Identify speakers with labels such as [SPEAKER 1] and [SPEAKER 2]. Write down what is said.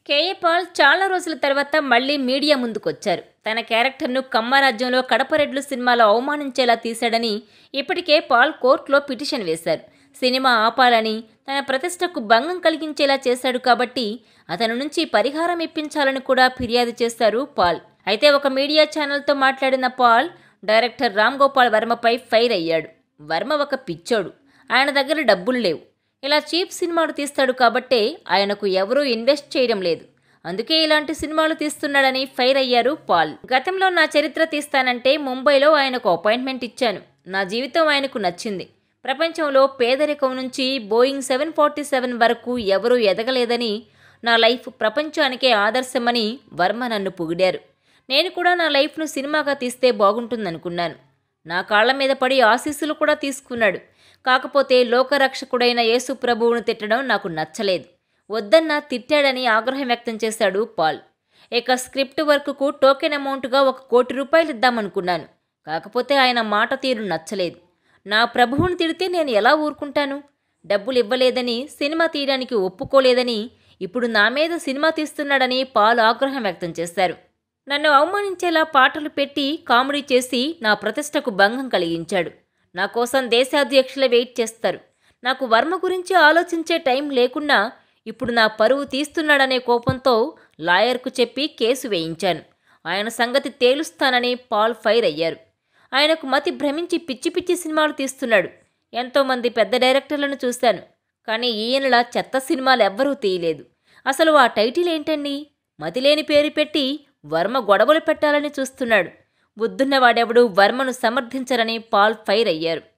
[SPEAKER 1] KA Paul చాలా రోజుల తర్వాత మళ్ళీ మీడియా ముందుకొచ్చారు తన క్యారెక్టర్ను కమ్మరాజ్యంలో కడపరెడ్లు సినిమాలో అవమానించేలా తీశాడని ఇప్పటికే పాల్ కోర్టులో పిటిషన్ వేశారు సినిమా ఆపాలని తన ప్రతిష్టకు భంగం కలిగించేలా చేశాడు కాబట్టి అతని నుంచి పరిహారం ఇప్పించాలని కూడా ఫిర్యాదు చేశారు పాల్ అయితే ఒక మీడియా ఛానల్తో మాట్లాడిన పాల్ డైరెక్టర్ రామ్ గోపాల్ వర్మపై ఫైర్ అయ్యాడు వర్మ ఒక పిచ్చోడు ఆయన దగ్గర డబ్బులు లేవు ఇలా చీప్ సినిమాలు తీస్తాడు కాబట్టే ఆయనకు ఎవరూ ఇన్వెస్ట్ చేయడం లేదు అందుకే ఇలాంటి సినిమాలు తీస్తున్నాడని ఫైర్ అయ్యారు పాల్ గతంలో నా చరిత్ర తీస్తానంటే ముంబైలో ఆయనకు అపాయింట్మెంట్ ఇచ్చాను నా జీవితం ఆయనకు నచ్చింది ప్రపంచంలో పేదరికం నుంచి బోయింగ్ సెవెన్ ఫార్టీ సెవెన్ వరకు ఎవరూ ఎదగలేదని నా లైఫ్ ప్రపంచానికే ఆదర్శమని వర్మ నన్ను పొగిడారు నేను కూడా నా లైఫ్ను సినిమాగా తీస్తే బాగుంటుందనుకున్నాను నా కాళ్ల మీద పడి ఆశీస్సులు కూడా తీసుకున్నాడు కాకపోతే లోకరక్షకుడైన యేసు ప్రభువును తిట్టడం నాకు నచ్చలేదు వద్దన్నా తిట్టాడని ఆగ్రహం వ్యక్తం చేశాడు పాల్ ఇక స్క్రిప్ట్ వర్క్కు టోకెన్ అమౌంట్గా ఒక కోటి రూపాయలు ఇద్దామనుకున్నాను కాకపోతే ఆయన మాట తీరు నచ్చలేదు నా ప్రభువుని తిడితే నేను ఎలా ఊరుకుంటాను డబ్బులు ఇవ్వలేదని సినిమా తీయడానికి ఒప్పుకోలేదని ఇప్పుడు నా మీద సినిమా తీస్తున్నాడని పాల్ ఆగ్రహం వ్యక్తం చేశారు నన్ను అవమానించేలా పాటలు పెట్టి కామెడీ చేసి నా ప్రతిష్టకు భంగం కలిగించాడు నా కోసం దేశాధ్యక్షులే వెయిట్ చేస్తారు నాకు వర్మ గురించి ఆలోచించే టైం లేకున్నా ఇప్పుడు నా పరువు తీస్తున్నాడనే కోపంతో లాయర్కు చెప్పి కేసు వేయించాను ఆయన సంగతి తేలుస్తానని పాల్ ఫైర్ అయ్యారు ఆయనకు మతి భ్రమించి పిచ్చి పిచ్చి సినిమాలు తీస్తున్నాడు ఎంతోమంది పెద్ద డైరెక్టర్లను చూశాను కానీ ఈయనలా చెత్త సినిమాలు ఎవ్వరూ తీయలేదు అసలు ఆ టైటిల్ ఏంటండి మతిలేని పేరు పెట్టి వర్మ గొడవలు పెట్టాలని చూస్తున్నాడు బుద్ధున్నవాడెవడు వర్మను సమర్థించరని పాల్ ఫైర్ అయ్యారు